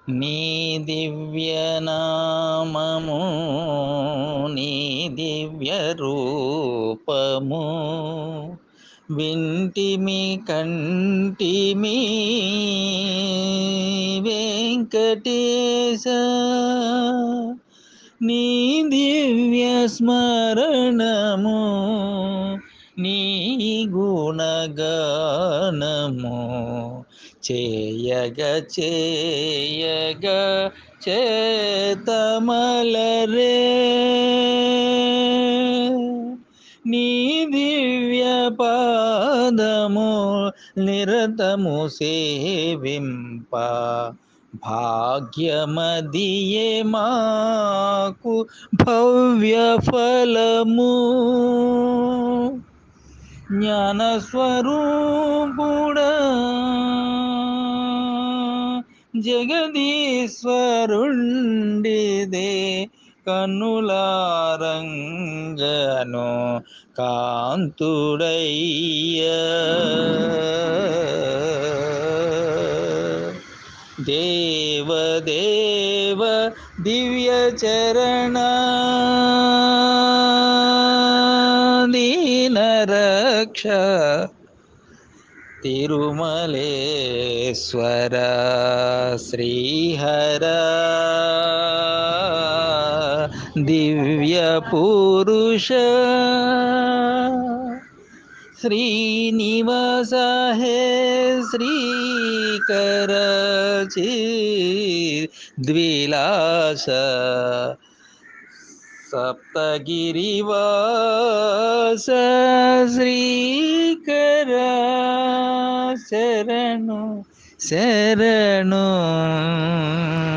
నీ దివ్యనామము నీ దివ్య రూపము వింటిమి కంటిమి వెంకటేశ నీ దివ్య స్మరణము నీ గుణగానము చేయగ చేయగ చేతమలరే నీ దివ్య పాదము నిరతము సేవింప భాగ్యమదియే మాకు భవ్య ఫలము జ్ఞానస్వరూపుడా జగదీశ్వరుండిదే కన్నులారంగను కాంతుడయ్య దేవదేవ దివ్య చరణ దీనరక్ష తిరుమలేశ్వర శ్రీహర దివ్య పురుష శ్రీనివాస హే శ్రీకర ద్విలాస సప్తగిరివాస శ్రీకర శరణు శరణు